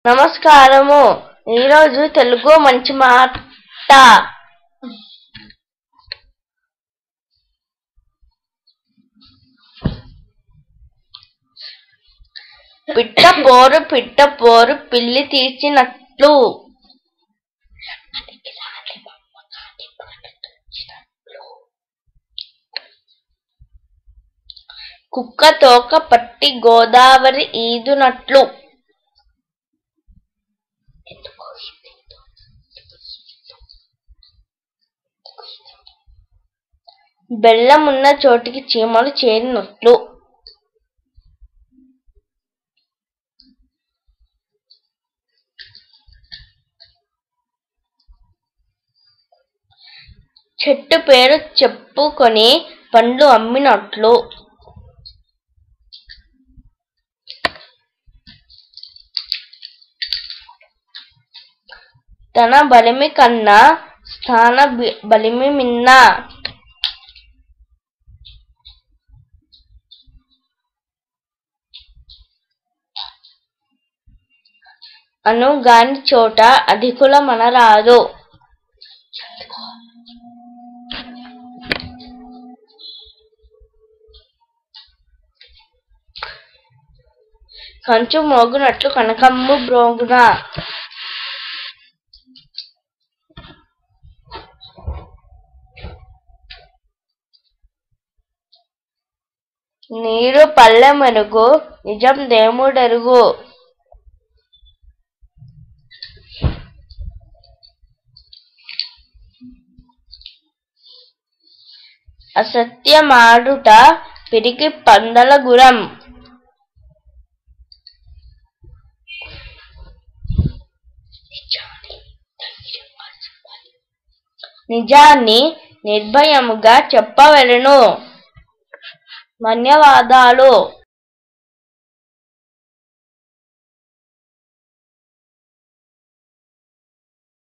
నమస్కారము ఈరోజు తెలుగు మంచి మాట పిట్ట పోరు పిట్ట పోరు పిల్లి తీర్చినట్లు కుక్క తోక పట్టి గోదావరి ఈదునట్లు బెల్లమున్న చోటికి చీమలు చేరినట్లు చెట్టు పేరు చెప్పుకొని పండ్లు అమ్మినట్లు తన బలిమి కన్నా స్థాన బి- బలిమి మిన్న అనుగాని చోట అధికుల మనరాదు కంచు మోగునట్లు కనకమ్ము బ్రోగున నీరు పల్లె మెరుగు నిజం దేముడెరుగు అసత్యమాడుట పిరికి పందల గురం నిజాన్ని నిర్భయముగా చెప్పవలెను ధన్యవాదాలు